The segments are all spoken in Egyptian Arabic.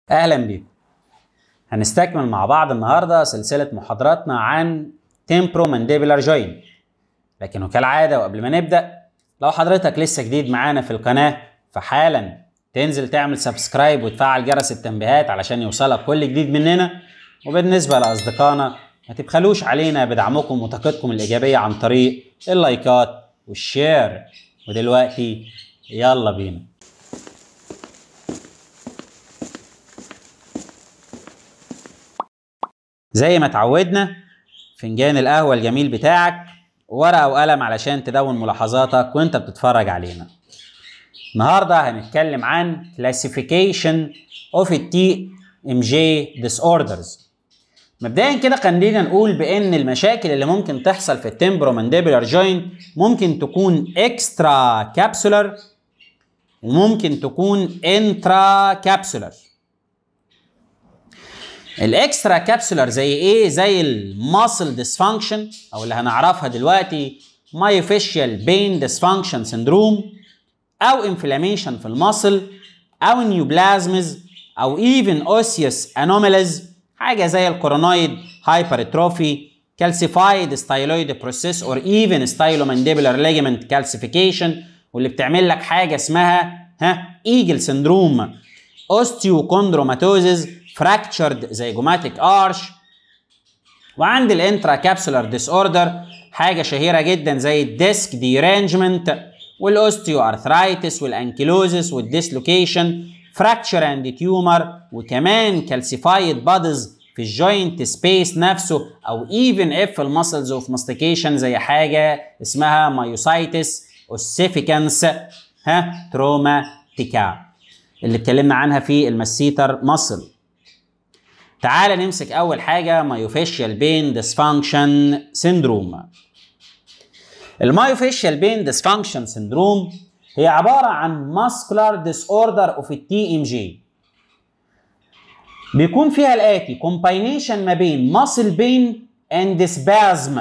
اهلا بيكم هنستكمل مع بعض النهارده سلسله محاضراتنا عن تمبرو مانديبولار جوينت لكن وكالعاده وقبل ما نبدا لو حضرتك لسه جديد معانا في القناه فحالا تنزل تعمل سبسكرايب وتفعل جرس التنبيهات علشان يوصلك كل جديد مننا وبالنسبه لاصدقائنا ما تبخلوش علينا بدعمكم وطاقتكم الايجابيه عن طريق اللايكات والشير ودلوقتي يلا بينا زي ما اتعودنا فنجان القهوة الجميل بتاعك ورقة وقلم علشان تدون ملاحظاتك وانت بتتفرج علينا النهاردة هنتكلم عن classification of التي ام جي disorders مبدئيا كده خلينا نقول بان المشاكل اللي ممكن تحصل في التمبرو مانديبولار جوينت ممكن تكون اكسترا كابسولار وممكن تكون انترا كابسولار الاكسترا كابسولار زي ايه زي الماسل ديسفانكشن او اللي هنعرفها دلوقتي مايوفيشيال بين ديسفانكشن سندروم او انفلاميشن في الماسل او نيوبلازمز او ايفن اوسيوس انوماليز حاجه زي الكورونويد هايبرتروفي calcified styloid process or even stylomandibular ligament calcification واللي بتعمل لك حاجه اسمها ها ايجل سندروم osteochondromatosis fractured zygomatic arch وعند الانترا كابسولار ديس اوردر حاجه شهيره جدا زي الديسك ديرانجمنت والاوستيو ارثرايتس والانكيلوزس والديسلوكيشن فراكتشر اند تيومر وكمان كالسيفايد بادز في الجوينت سبيس نفسه او ايفن اف المسلز اوف ماستيكيشن زي حاجه اسمها مايوسايتس اوسيفيكانس ها تروماتيكا اللي اتكلمنا عنها في المسيتر مصل تعال نمسك اول حاجه مايوفيشيال بين ديسفانكشن سيندروم المايوفيشيال بين ديسفانكشن سيندروم هي عباره عن ماسكولار ديس اوردر اوف التي ام جي بيكون فيها الاتي كومباينيشن ما بين ماسل بين اند سبازم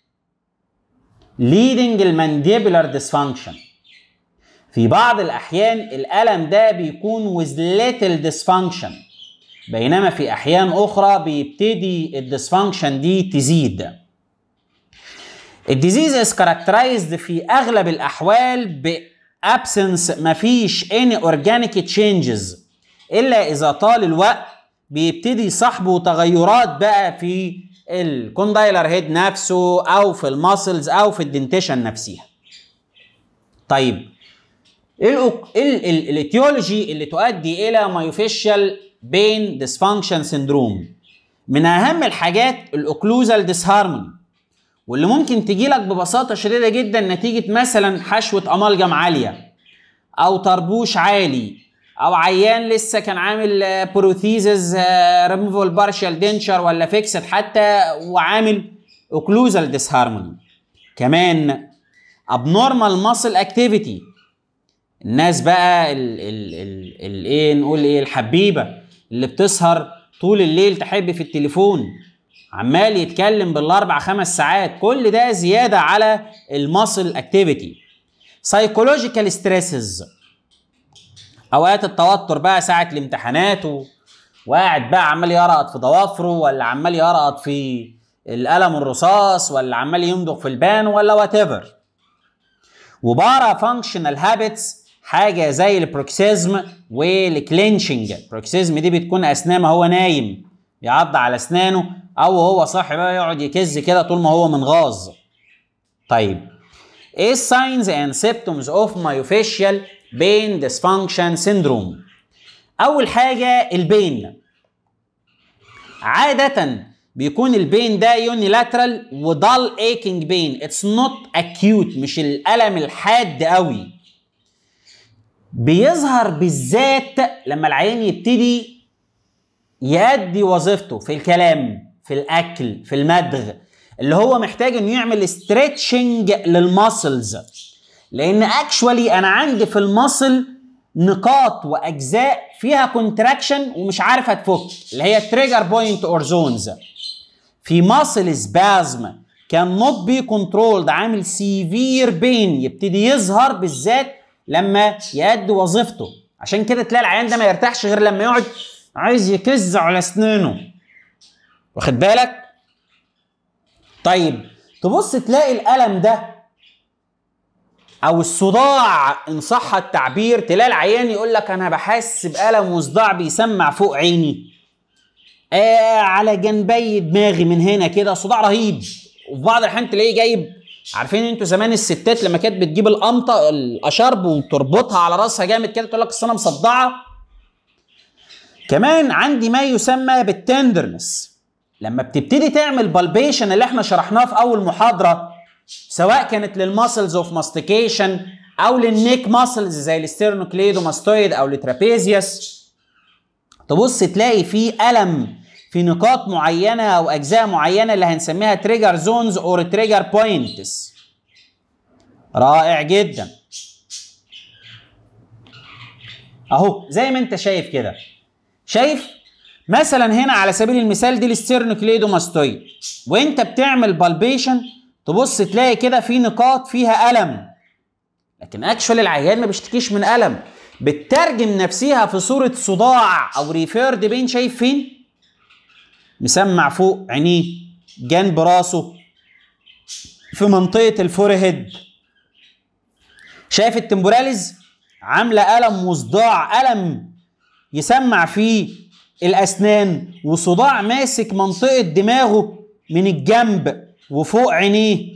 leading المانديبولار ديسفانكشن في بعض الاحيان الالم ده بيكون with little dysfunction بينما في احيان اخرى بيبتدي الديسفانكشن دي تزيد الديزيز از كاركترايزد في اغلب الاحوال بابسنس مفيش اني اورجانيك تشينجز الا اذا طال الوقت بيبتدي يصاحبه تغيرات بقى في الكوندايلر هيد نفسه او في الماسلز او في الدنتيشن نفسها طيب الاتيولوجي اللي تؤدي الى مايوفيشال بين ديسفانكشن سندروم من اهم الحاجات الاوكلوزال ديسهارموني واللي ممكن تجي لك ببساطه شديده جدا نتيجه مثلا حشوه امالجم عاليه او طربوش عالي او عيان لسه كان عامل بروثيزز ريموفال بارشال دينشر ولا فيكسد حتى وعامل اوكلوزال ديسهارموني كمان ابنورمال ماسل اكتيفيتي الناس بقى الايه نقول ايه الحبيبه اللي بتسهر طول الليل تحب في التليفون عمال يتكلم بالاربع خمس ساعات كل ده زياده على الماسل اكتيفيتي سايكولوجيكال ستريسز اوقات التوتر بقى ساعه الامتحانات وقاعد بقى عمال يرقط في ضوافره ولا عمال يرقط في القلم الرصاص ولا عمال يمضغ في البان ولا وات ايفر وبارا فانكشنال هابتس حاجه زي البروكسيزم والكلينشنج البروكسيزم دي بتكون اثناء ما هو نايم يعض على اسنانه او هو صاحي بقى يقعد يكز كده طول ما هو منغاظ طيب ايه الساينز اند سيمبتومز اوف مايوفيشيال بين ديسفانكشن سيندروم اول حاجه البين عاده بيكون البين ده يونيلاترال وضل ايكينج بين اتس نوت اكيوت مش الالم الحاد قوي بيظهر بالذات لما العيان يبتدي يأدي وظيفته في الكلام في الاكل في المدغ اللي هو محتاج انه يعمل ستريتشنج للماسلز لان اكشوالي انا عندي في الماسل نقاط واجزاء فيها كونتراكشن ومش عارف هتفك اللي هي تريجر بوينت اور زونز في ماسل سبازم كان نوت بي كنترولد عامل سيفير بين يبتدي يظهر بالذات لما يأدي وظيفته عشان كده تلاقي العيان ده ما يرتاحش غير لما يقعد عايز يكز على اسنانه واخد بالك طيب تبص تلاقي الالم ده او الصداع ان صح التعبير تلاقي العيان يقول لك انا بحس بالم وصداع بيسمع فوق عيني آه على جنبي دماغي من هنا كده صداع رهيب وفي بعض الاحيان تلاقيه جايب عارفين انتوا زمان الستات لما كانت بتجيب القمطه الاشرب وتربطها على راسها جامد كده تقول لك اصل انا مصدعه كمان عندي ما يسمى بالتندرنس لما بتبتدي تعمل بالبيشن اللي احنا شرحناه في اول محاضره سواء كانت للماسلز اوف ماستيكيشن او للنيك ماسلز زي الاسترنوكليدوماستويد او الترابيزيوس تبص تلاقي في الم في نقاط معينه او اجزاء معينه اللي هنسميها تريجر زونز اور تريجر بوينتس رائع جدا اهو زي ما انت شايف كده شايف مثلا هنا على سبيل المثال دي الاسترنوكليدوماستويد وانت بتعمل بالبيشن تبص تلاقي كده في نقاط فيها الم لكن اكشوال العيان ما بيشتكيش من الم بتترجم نفسها في صوره صداع او ريفيرد بين شايف فين مسمع فوق عينيه جنب راسه في منطقه الفورهيد شايف التمبوراليز عامله الم وصداع الم يسمع فيه الاسنان وصداع ماسك منطقه دماغه من الجنب وفوق عينيه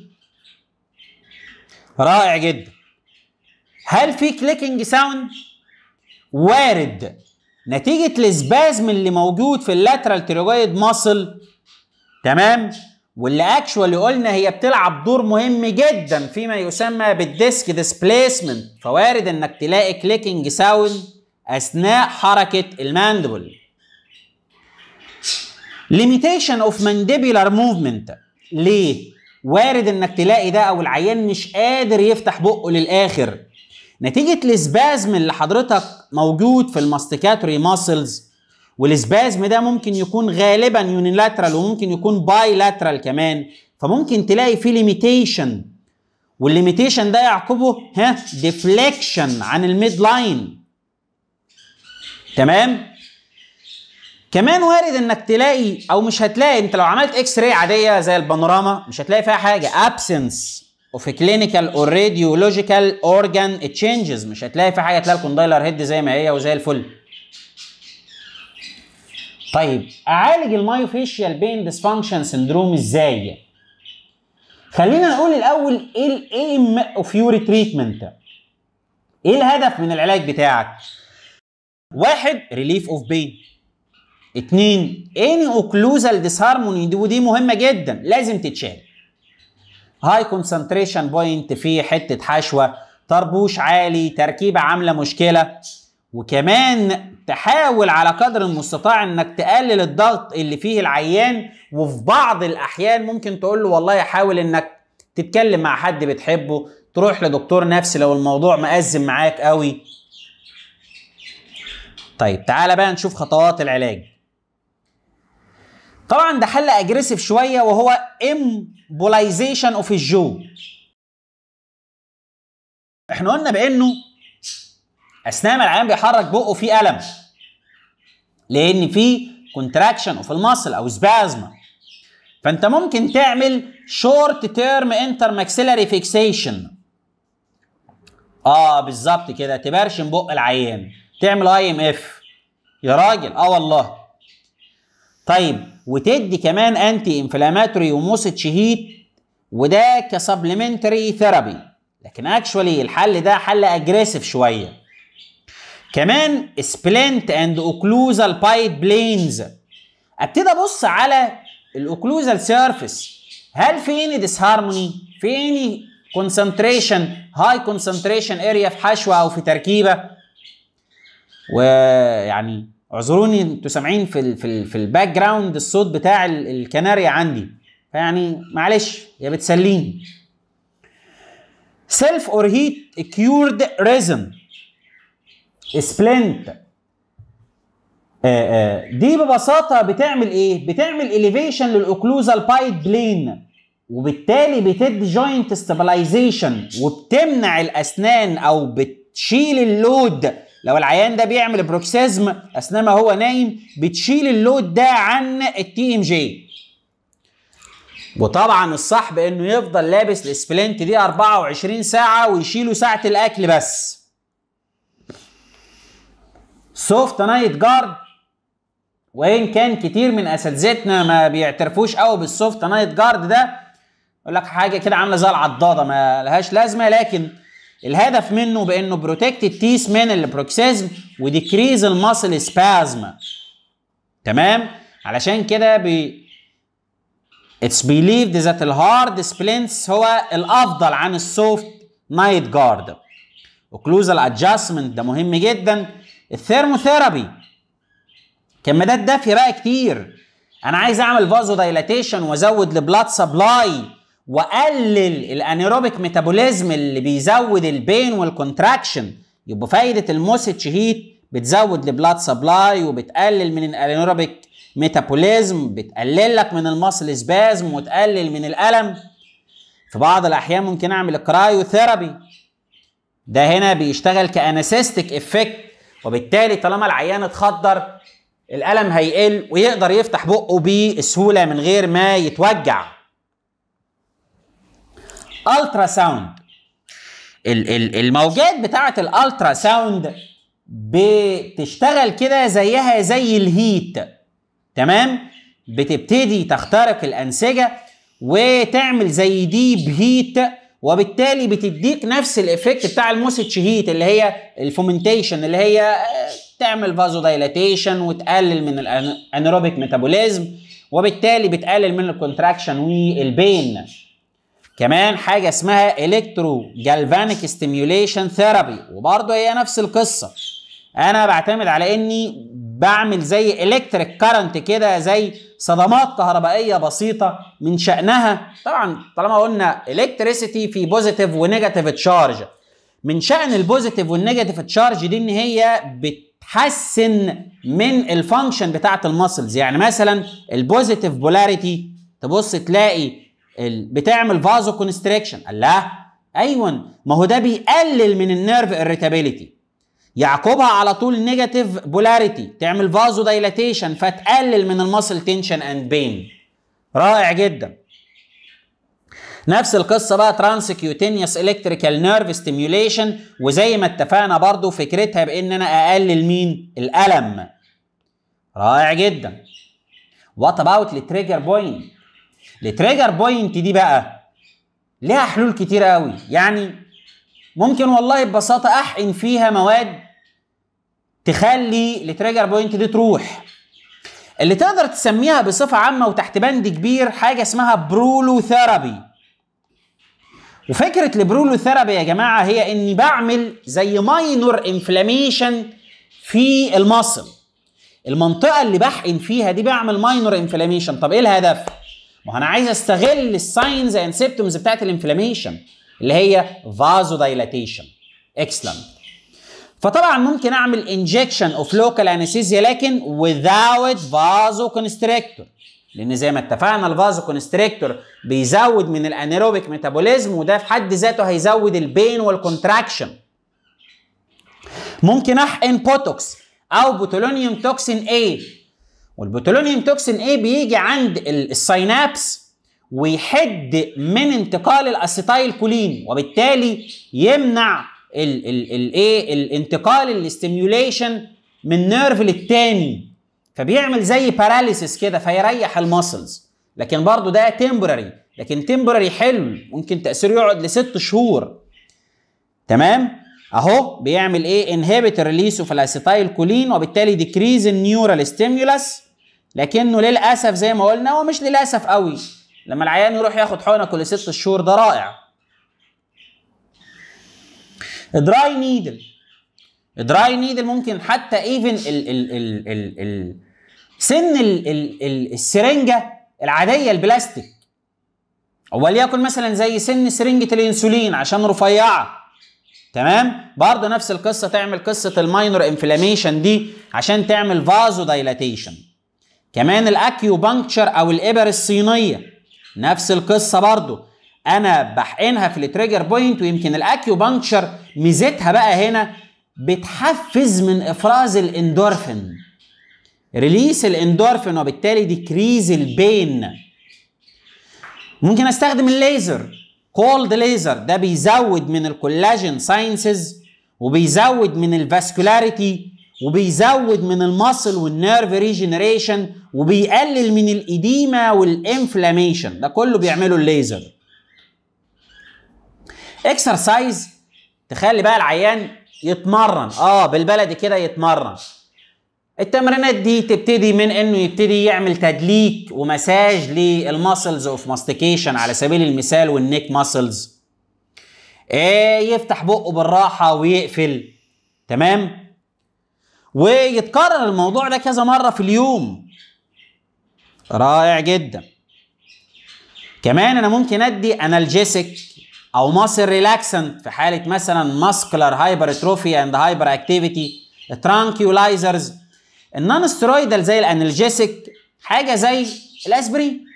رائع جدا هل في كليكنج ساوند وارد نتيجة الاسبازم اللي موجود في اللاترال تيرويد ماسل تمام واللي اكشوالي قلنا هي بتلعب دور مهم جدا فيما يسمى بالديسك ديسبليسمنت فوارد انك تلاقي كليكنج ساوند اثناء حركة الماندبل limitation of mandibular movement ليه؟ وارد انك تلاقي ده او العيان مش قادر يفتح بقه للاخر نتيجة الاسبازم اللي حضرتك موجود في الماستيكاتوري ماسلز والاسبازم ده ممكن يكون غالبا يونيلاترال وممكن يكون باي لاترال كمان فممكن تلاقي فيه ليميتيشن والليميتيشن ده يعقبه ها ديفليكشن عن الميد لاين تمام كمان وارد انك تلاقي او مش هتلاقي انت لو عملت اكس راي عاديه زي البانوراما مش هتلاقي فيها حاجه absence of a clinical or radiological organ changes مش هتلاقي فيها حاجه تلاقي الكوندايلر هيد زي ما هي وزي الفل طيب اعالج المايوفيشيال بين ديسفانكشن سندروم ازاي خلينا نقول الاول ايه الايم اوف يور تريتمنت ايه الهدف من العلاج بتاعك واحد ريليف اوف بين اتنين اني اوكلوزال ديسهارموني دي ودي مهمه جدا لازم تتشال هاي كونسنتريشن بوينت في حته حشوه طربوش عالي تركيبه عامله مشكله وكمان تحاول على قدر المستطاع انك تقلل الضغط اللي فيه العيان وفي بعض الاحيان ممكن تقول له والله حاول انك تتكلم مع حد بتحبه تروح لدكتور نفسي لو الموضوع مأزم معاك قوي طيب تعالى بقى نشوف خطوات العلاج طبعا ده حل اجريسيف شويه وهو امبولايزيشن اوف الجو احنا قلنا بانه اثناء ما العيان بيحرك بقه في الم لان في كونتراكشن اوف الماسل او سبازما فانت ممكن تعمل شورت تيرم انتر ماكسيلاري فيكسيشن اه بالظبط كده تبرشم بق العيان تعمل اي ام اف يا راجل اه والله طيب وتدي كمان انتي انفلاماتوري وموسيتش هيت وده كسبلمنتري ثيرابي لكن اكشولي الحل ده حل اجريسيف شويه كمان سبلنت اند اوكلوزال بايد بلينز ابتدي ابص على الاوكلوزال سيرفيس هل في اني ديسهارموني في اني كونسنتريشن هاي كونسنتريشن اريا في حشوه او في تركيبه ويعني اعذروني انتوا سامعين في ال في ال في الباك جراوند الصوت بتاع الكناريا عندي فيعني معلش يا بتسليني سيلف اور هيت كيورد ريزن سبلنت دي ببساطة بتعمل ايه؟ بتعمل اليفيشن للاوكلوزال بايد بلين وبالتالي بتدي جوينت ستابلايزيشن وبتمنع الاسنان او بتشيل اللود لو العيان ده بيعمل بروكسيزم اثناء ما هو نايم بتشيل اللود ده عن التي ام جي وطبعا الصح بانه يفضل لابس السبلنت دي 24 ساعه ويشيله ساعه الاكل بس سوفت نايت جارد وان كان كتير من اساتذتنا ما بيعترفوش قوي بالسوفت نايت جارد ده يقول لك حاجه كده عامله زي العضاضه ما لهاش لازمه لكن الهدف منه بانه بروتكت التيس من البروكسيزم وديكريز الماسل سبازم تمام علشان كده بي It's believed that الهارد سبلنتس هو الافضل عن السوفت نايت جارد اوكلوزال ادجستمنت ده مهم جدا الثيرموثيرابي كمادات دافيه بقى كتير انا عايز اعمل فازو دايلاتيشن وازود البلاد سبلاي واقلل الانيروبيك ميتابوليزم اللي بيزود البين والكونتراكشن يبقى فايده الموسيتش هيت بتزود البلاد سبلاي وبتقلل من الانيروبيك ميتابوليزم بتقلل لك من الماسل سبازم وتقلل من الالم في بعض الاحيان ممكن اعمل الكرايوثيرابي ده هنا بيشتغل كانستيك افكت وبالتالي طالما العيان اتخدر الالم هيقل ويقدر يفتح بقه بسهوله من غير ما يتوجع الترا ساوند الموجات بتاعه الالترا ساوند بتشتغل كده زيها زي الهيت تمام بتبتدي تخترق الانسجه وتعمل زي ديب هيت وبالتالي بتديك نفس الايفكت بتاع الموسيتش هيت اللي هي الفومنتيشن اللي هي تعمل فازو دايلاتيشن وتقلل من الانيروبيك ميتابوليزم وبالتالي بتقلل من الكونتراكشن والبين كمان حاجه اسمها الكترو جالفانيك ستيميوليشن ثيرابي وبرضه هي نفس القصه انا بعتمد على اني بعمل زي الكتريك كارنت كده زي صدمات كهربائيه بسيطه من شانها طبعا طالما قلنا الكتريسيتي في بوزيتيف ونيجاتيف تشارج من شان البوزيتيف والنيجاتيف تشارج دي ان هي بتحسن من الفانكشن بتاعه المسلز يعني مثلا البوزيتيف بولاريتي تبص تلاقي بتعمل فازو كونستريكشن الله ايوه ما هو ده بيقلل من النيرف اريتابيليتي يعقبها على طول نيجاتيف بولاريتي تعمل فازو دايلاتيشن فتقلل من المسل تنشن اند بين رائع جدا نفس القصه بقى ترانسكيوتينيوس الكتريكال نيرف ستيميوليشن وزي ما اتفقنا برضو فكرتها بان انا اقلل مين الالم رائع جدا وات اباوت التريجر بوينت التريجر بوينت دي بقى ليها حلول كتير قوي يعني ممكن والله ببساطه احقن فيها مواد تخلي التريجر بوينت دي تروح اللي تقدر تسميها بصفه عامه وتحت بند كبير حاجه اسمها برولو ثيرابي وفكره البرولو ثيرابي يا جماعه هي اني بعمل زي ماينور انفلاميشن في المصل المنطقه اللي بحقن فيها دي بعمل ماينور انفلاميشن طب ايه الهدف ما انا عايز استغل الساينز اند سيمبتومز بتاعت الانفلاميشن اللي هي فازو دايلاتيشن اكسلنت فطبعا ممكن اعمل انجكشن اوف لوكال انستيزيا لكن without فازو كونستريكتور لان زي ما اتفقنا الفازو كونستريكتور بيزود من الانيروبيك ميتابوليزم وده في حد ذاته هيزود البين والكونتراكشن ممكن احقن بوتوكس او بوتولونيوم توكسين A والبوتولونيوم توكسين A بيجي عند السينابس ويحد من انتقال الاسيتايل كولين وبالتالي يمنع الايه الانتقال الاستيميوليشن من نيرف للتاني فبيعمل زي باراليسيس كده فيريح المسلز لكن برضه ده تمبرري لكن تمبرري حلو ممكن تاثيره يقعد لست شهور تمام اهو بيعمل ايه انهبت ريليس اوف الاسيتايل كولين وبالتالي ديكريز النيورال ستيمولس لكنه للاسف زي ما قلنا هو مش للاسف قوي لما العيان يروح ياخد حقنه كل ست شهور ده رائع دراي نيدل دراي نيدل ممكن حتى ايفن ال ال ال ال ال سن ال ال ال السرنجه العاديه البلاستيك وليكن مثلا زي سن سرنجه الانسولين عشان رفيعه تمام برضه نفس القصه تعمل قصه الماينور انفلاميشن دي عشان تعمل فازو دايلاتيشن كمان الاكيو بانكتشر او الابر الصينيه نفس القصه برضه انا بحقنها في التريجر بوينت ويمكن الاكيو بانكتشر ميزتها بقى هنا بتحفز من افراز الاندورفين ريليس الاندورفين وبالتالي ديكريز البين ممكن استخدم الليزر كولد ليزر ده بيزود من الكولاجين ساينسز وبيزود من الفاسكولاريتي وبيزود من المصل والنيرف ريجنريشن وبيقلل من الإديمة والإنفلاميشن ده كله بيعمله الليزر اكسرسايز تخلي بقى العيان يتمرن اه بالبلدي كده يتمرن التمرينات دي تبتدي من انه يبتدي يعمل تدليك ومساج للماسلز اوف ماستيكيشن على سبيل المثال والنيك ماسلز إيه يفتح بقه بالراحه ويقفل تمام ويتكرر الموضوع ده كذا مره في اليوم رائع جدا كمان انا ممكن ادي انالجيسك او ماسل ريلاكسنت في حاله مثلا ماسكولار هايبرتروفي اند هايبر اكتيفيتي ترانكيولايزرز النون سترويدال زي الانالجيسك حاجه زي الاسبرين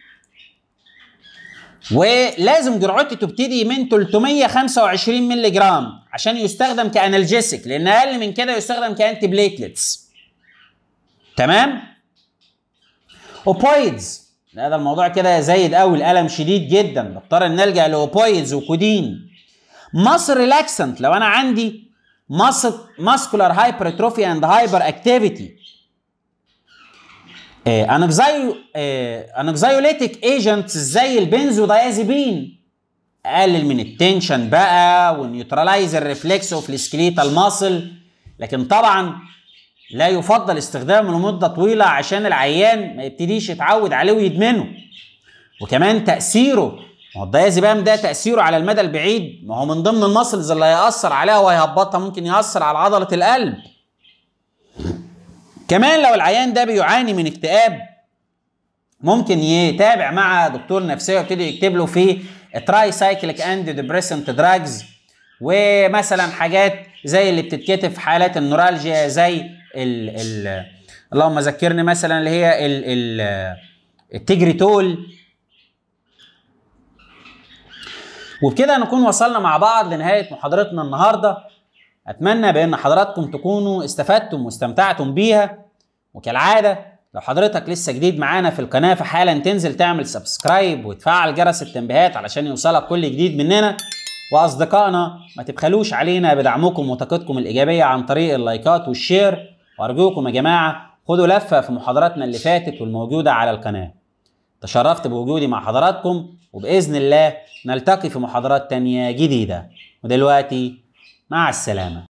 ولازم جرعته تبتدي من 325 مللي جرام عشان يستخدم كانالجيسك لان اقل من كده يستخدم كانتي بليتلتس تمام اوبويدز هذا الموضوع كده زايد قوي الالم شديد جدا بضطر ان نلجا لاوبويدز وكودين مصر ريلاكسنت لو انا عندي ماسكولار هايبرتروفي اند هايبر اكتيفيتي انكزايو انكزايوليتيك ايجنتس زي البنزودايازيبين اقلل من التنشن بقى ونيوترلايز الريفلكس اوف السكليتال ماسل لكن طبعا لا يفضل استخدامه لمده طويله عشان العيان ما يبتديش يتعود عليه ويدمنه وكمان تاثيره ما هو الدايازيبام ده تاثيره على المدى البعيد ما هو من ضمن المسلز اللي هياثر عليها وهيهبطها ممكن ياثر على عضله القلب كمان لو العيان ده بيعاني من اكتئاب ممكن يتابع مع دكتور نفسي ويبتدي يكتب له في تراي سايكليك اند ديبريسنت دراجز ومثلا حاجات زي اللي بتتكتب في حالات النورالجيا زي ال ال اللهم ذكرني مثلا اللي هي ال ال التجريتول وبكده نكون وصلنا مع بعض لنهايه محاضرتنا النهارده اتمنى بان حضراتكم تكونوا استفدتم واستمتعتم بيها وكالعاده لو حضرتك لسه جديد معانا في القناه فحالا تنزل تعمل سبسكرايب وتفعل جرس التنبيهات علشان يوصلك كل جديد مننا واصدقائنا ما تبخلوش علينا بدعمكم وطاقتكم الايجابيه عن طريق اللايكات والشير وارجوكم يا جماعه خدوا لفه في محاضراتنا اللي فاتت والموجوده على القناه تشرفت بوجودي مع حضراتكم وباذن الله نلتقي في محاضرات تانية جديده ودلوقتي مع السلامه